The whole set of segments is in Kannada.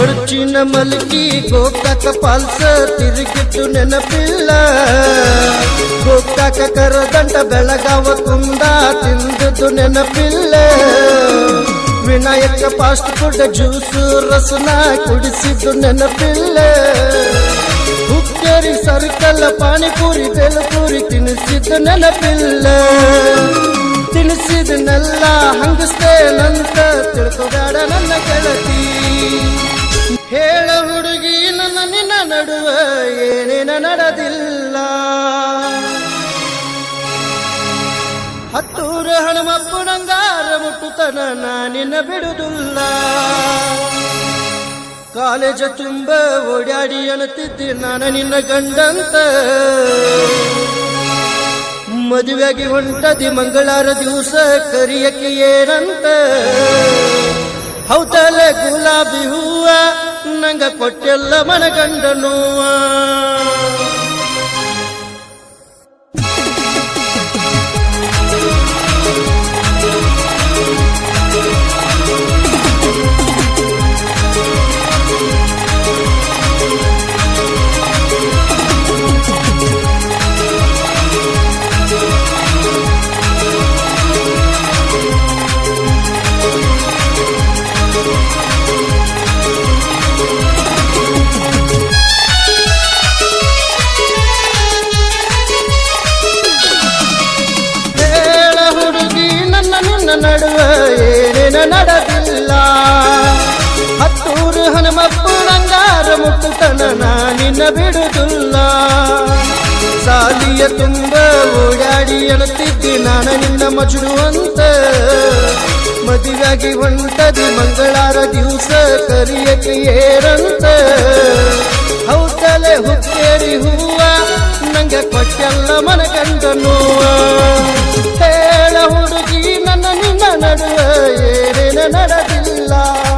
ಕೊಡುಚಿನ ಮಲ್ಕಿ ಗೋಕಾಕ ಪಾಲ್ಸ ತಿರುಗಿಟ್ಟು ನೆನಪಿಲ್ಲ ಗೋಕಾಕ ಕರದಂಡ ಬೆಳಗಾವ ಕುಂದ ತಿಂದದ್ದು ನೆನಪಿಲ್ಲ ವಿನಾಯಕ ಫಾಸ್ಟ್ ಫುಡ್ ಜ್ಯೂಸು ರಸನ ಕುಡಿಸಿದ್ದು ನೆನಪಿಲ್ಲ ಹುಕ್ಕೇರಿ ಸರ್ಕಲ್ ಪಾನಿಪುರಿ ಬೇಲಪುರಿ ತಿನ್ನಿಸಿದ್ದು ನೆನಪಿಲ್ಲ ತಿನ್ನಿಸಿದನ್ನೆಲ್ಲ ಹಂಗಸ್ತೇನಂತ ತಿಳ್ಕೊಬೇಡ ನನ್ನ ಗೆಳತಿ ಹೇಳ ಹುಡುಗಿ ನನ್ನ ನಿನ್ನ ನಡುವ ಏನೇನ ನಡೆದಿಲ್ಲ ಹತ್ತೂರ ಹಣಮಪ್ಪನಂಗಾರ ಮುಟ್ಟುತನ ನಾನಿನ್ನ ಬಿಡುದಿಲ್ಲ ಕಾಲೇಜ ತುಂಬ ಓಡಾಡಿ ಅಣತಿದ್ದೆ ನಾನು ನಿನ್ನ ಗಂಡಂತ ಮದುವೆಗೆ ಹೊಂಟದಿ ಮಂಗಳಾರ ದಿವಸ ಕರಿಯಕ್ಕೆ ಏನಂತ ಹೌದಲ್ಲ ಗುಲಾಬಿ ಹೂವ ನಂಗ ಕೊಟ್ಟೆಲ್ಲ ಮನಗಂಡ ನೋವ ಹೇಳ ಹುಡುಗಿ ನನ್ನ ನಿನ್ನ ನಡುವ ಏನೇನ ನಡೆದಿಲ್ಲ ಹತ್ತೂರು ಹನುಮಪ್ಪು ರಂಗಾರ ಮುಟ್ಟುತನ ನಾನಿನ್ನ ಬಿಡುದಿಲ್ಲ ಸಾಲಿಯ ತುಂಬ ಓಡಾಡಿ ಅಣತಿದ್ದಿ ನಾನು ನಿನ್ನ ಮಜುಡು ಅಂತ ಮದುವೆಗೆ ಹೊಂಟದಿ ಮಂಗಳಾರ ದಿವಸ ಕರಿಯಕ್ಕೆ ಏರಂತ ಹೌದಲೆ ಹುಕ್ಕೇರಿ ಹೂವ ನಂಗೆ ಕೊಟ್ಟೆಲ್ಲ ಮನಗಂಡ ನೋವ ಹೇಳ ಹುಡುಗಿ ನನ್ನ ನಿನ್ನ ನಡುವ ಏನೇನ ನಡೆದಿಲ್ಲ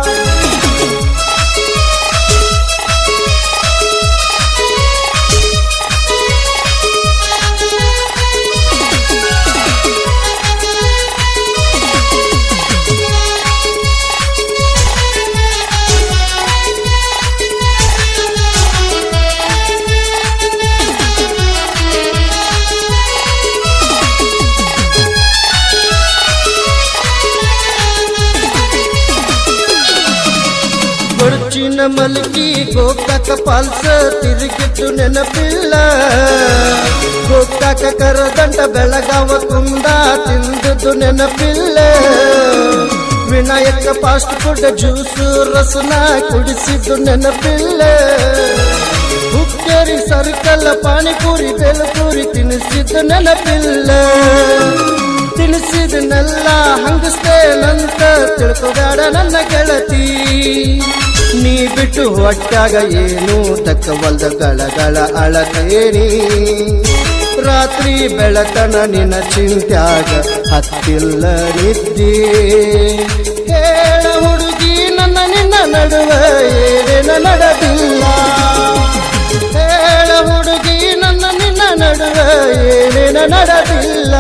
ಕೊಡುಚಿನ ಮಲ್ಕಿ ಗೋಕಾಕ ಪಾಲ್ಸ ತಿರುಗಿಟ್ಟು ನೆನಪಿಲ್ಲ ಗೋಕಾಕ ಕರದಂಡ ಬೆಳಗಾವ ಕುಂದ ತಿಂದದ್ದು ನೆನಪಿಲ್ಲ ವಿನಾಯಕ ಫಾಸ್ಟ್ ಫುಡ್ ಜ್ಯೂಸು ರಸನ ಕುಡಿಸಿದ್ದು ನೆನಪಿಲ್ಲ ಹುಕ್ಕೇರಿ ಸರ್ಕಲ್ ಪಾನಿಪುರಿ ಬೇಲಪುರಿ ತಿನ್ನಿಸಿದ್ದು ನೆನಪಿಲ್ಲ ತಿನ್ನಿಸಿದನ್ನೆಲ್ಲ ಹಂಗಸ್ತೇನಂತ ತಿಳ್ಕೊಬೇಡ ನನ್ನ ಗೆಳತಿ ನೀ ಬಿಟ್ಟು ಒಟ್ಟಾಗ ಏನು ತಕ್ಕವಲ್ದ ಗಳಗಳ ಅಳತೇನಿ ರಾತ್ರಿ ಬೆಳಕನ ನಿನ್ನ ಚಿಂತ್ಯಾಗ ಹತ್ತಿಲ್ಲ ನಿದ್ದಿ ಹೇಳ ಹುಡುಗಿ ನನ್ನ ನಿನ್ನ ನಡುವ ಏನೇನ ನಡೆದಿಲ್ಲ ಹೇಳ ಹುಡುಗಿ ನನ್ನ ನಿನ್ನ ನಡುವ ಏನೇನ ನಡೆದಿಲ್ಲ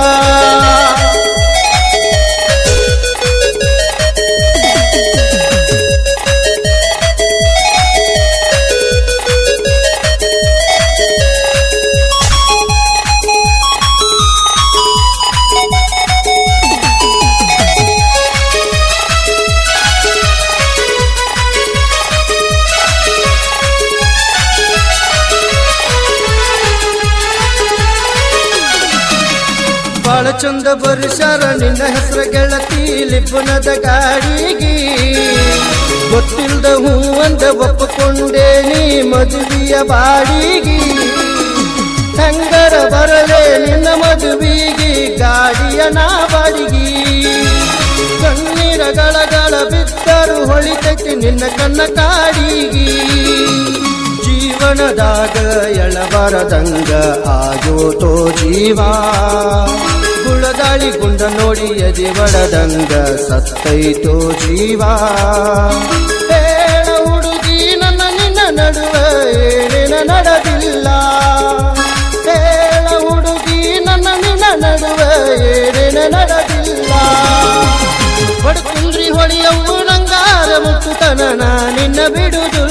ಬಾಳ ಚಂದ ಬರುಷಾರ ನಿನ್ನ ಹೆಸರ ಗೆಳತಿ ಲಿಪುನದ ಗಾಡಿಗಿ ಗೊತ್ತಿಲ್ದ ಹೂವಂದ ಒಪ್ಪಿಕೊಂಡೆ ನೀ ಮದುವೆಯ ಬಾಡಿಗಿ ಹೆಂಗರ ಬರಲೆ ನಿನ್ನ ಮದುವಿಗಿ ಗಾಡಿಯ ನಾ ಬಾಡಿಗಿ ಕಣ್ಣೀರ ಗಳಗಳ ಬಿದ್ದರು ಹೊಳಿತೈತಿ ನಿನ್ನ ಕಣ್ಣ ಕಾಡಿಗಿ ಜೀವನದಾಗ ಎಳಬರದಂಗ ಆಗೋತೋ ಜೀವ ಗುಳದಾಳಿ ಗುಂಡ ನೋಡಿ ಎದೆ ಬಡದಂಗ ಸತ್ತೈತೋ ಜೀವ ಹೇಳ ಹುಡುಗಿ ನನ್ನ ನಿನ್ನ ನಡುವ ಏನೇನ ನಡೆದಿಲ್ಲ ಹೇಳ ಹುಡುಗಿ ನನ್ನ ನಿನ್ನ ನಡುವ ಏನೇನ ನಡೆದಿಲ್ಲ ಬಡಕುಂದ್ರಿ ಹೊಳೆಯವು ನಂಗಾರ ಮುಟ್ಟುತನ ನಿನ್ನ ಬಿಡುದು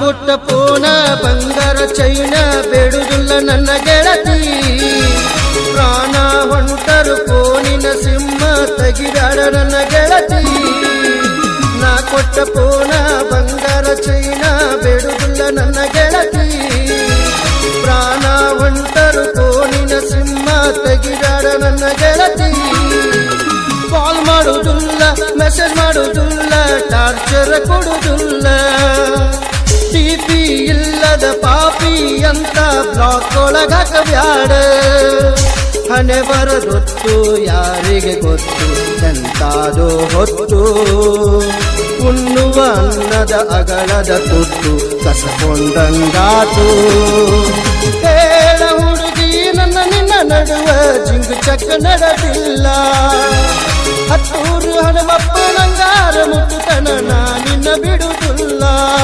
ಕೊಟ್ಟ ಪೋನ ಬಂಗಾರ ಚೈನ ಬೇಡುದಿಲ್ಲ ನನ್ನ ಗೆಳತಿ ಪ್ರಾಣ ಹೊಂಟರು ಪೋನಿನ ಸಿಂಹ ತೆಗಿದಾಡ ನನ್ನ ಗೆಳತಿ ನಾ ಕೊಟ್ಟ ಪೋನ ಬಂಗಾರ ಚೈನ ಬೇಡುದಿಲ್ಲ ನನ್ನ ಗೆಳತಿ ಪ್ರಾಣ ಹೊಂಟರು ಪೋನಿನ ಸಿಂಹ ತೆಗಿದಾಡ ನನ್ನ ಗೆಳತಿ ಕಾಲ್ ಮಾಡುವುದಿಲ್ಲ ಮೆಸೇಜ್ ಮಾಡುವುದಿಲ್ಲ ಟಾರ್ಚರ್ ಕೊಡುವುದಿಲ್ಲ ಟಿಪಿ ಇಲ್ಲದ ಪಾಪಿ ಅಂತ ಬ್ಲಾಕ್ ಒಳಗಾಕ ಬ್ಯಾಡ ಹಣೆ ಬರದೊತ್ತು ಯಾರಿಗೆ ಗೊತ್ತು ಎಂತಾದೋ ಹೊತ್ತು ಉಣ್ಣುವ ಅನ್ನದ ಅಗಳದ ತುತ್ತು ಕಸಕೊಂಡಂಗಾತು ಹೇಳ ಹುಡುಗಿ ನನ್ನ ನಿನ್ನ ನಡುವ ಜಿಂಗು ಚಕ್ಕ ನಡೆದಿಲ್ಲ ಹತ್ತೂರು ಹನುಮಪ್ಪ ನಂಗಾರ ಮುಟ್ಟುತನ ನಾ ನಿನ್ನ ಬಿಡುವುದಿಲ್ಲ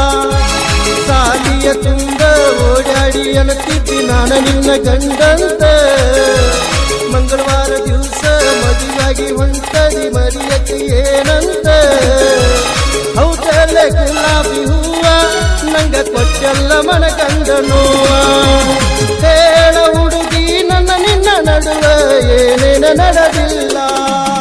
ಸಾಲಿಯ ತುಂಬ ಓಡಾಡಿ ಅನತಿದ್ದಿ ನಾನು ನಿನ್ನ ಗಂಡಂತ ಮಂಗಳವಾರ ದಿವಸ ಮದುವಾಗಿ ಹೊಂಟದಿ ಮರಿಯಕ್ಕೆ ಏನಂತ ಹೌದಲ್ಲೇ ಗುಲಾಬಿ ಹೂವ ನಂಗ ಕೊಟ್ಟೆಲ್ಲ ಮನ ಕಂಡ ನೋವ ಹೇಳ ಹುಡುಗಿ ನನ್ನ ನಿನ್ನ ನಡುವೆ ಏನೇನ ನಡೆದಿಲ್ಲ